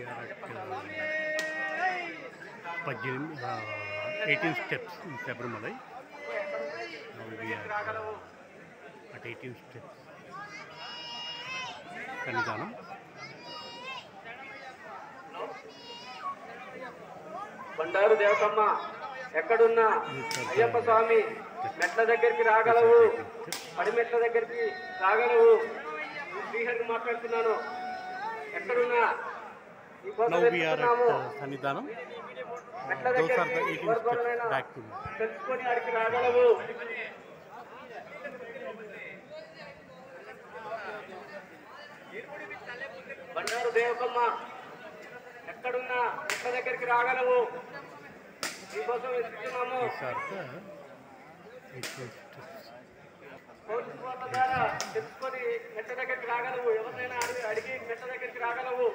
పద్దెనిమిది eighteen steps in Sabarimala at eighteen steps Sannidhanam Bandaru Devakamma ఎక్కడున్నా అయ్యప్ప స్వామి మెట్ల దగ్గరికి రాగలవు పడి మెట్ల దగ్గరికి రాగలవు శ్రీహరికి మాట్లాడుతున్నాను ఎక్కడున్నా నీకోసం నౌ వీఆర్ అట్ వెతుకుతున్నాము. సన్నిధానం మెట్ల దోస్ ఆర్ ద దగ్గరికి ఎయిటీన్ ఎవరి స్టెప్స్ ద్వారానైనా బ్యాక్ టు తెలుసుకొని అడిగి రాగలవు బండారు దేవకమ్మ ఎక్కడున్నా మెట్ల దగ్గరికి రాగలవు నీకోసం వెతుకుతున్నాము these are the eighteen steps police వాళ్ళ ద్వారా తెలుసుకొని మెట్ల దగ్గరికి రాగలవు ఎవరినైనా అడిగి అడిగి మెట్ల దగ్గరికి రాగలవు